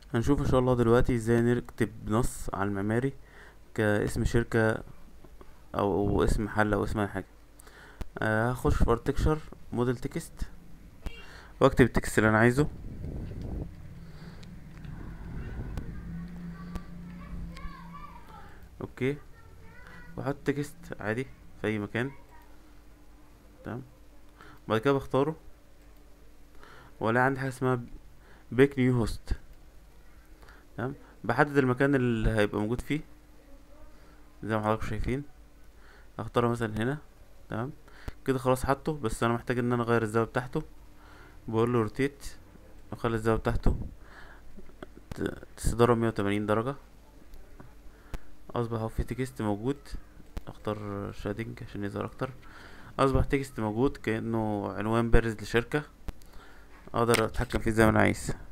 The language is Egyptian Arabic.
هنشوف ان شاء الله دلوقتي ازاي نكتب نص على المعماري كاسم شركة او, أو اسم محل او اسم اي حاجة آه، هخش في ارتكشر موديل تكست واكتب التكست اللي انا عايزه اوكي واحط تكست عادي في اي مكان تمام بعد كده بختاره ولا عندي حاجه اسمها بيك نيو هوست تمام بحدد المكان اللي هيبقى موجود فيه زي ما حضراتكم شايفين اختاره مثلا هنا تمام كده خلاص حطه بس انا محتاج ان انا اغير الزاويه بتاعته بقول له روتيت اخلي الزاويه بتاعته تستداره مية وتمانين درجه اصبح اهو في تكست موجود اختار شادنج عشان يظهر اكتر اصبح تكست موجود كانه عنوان بارز لشركه اقدر اتحكم فيه زي ما انا عايز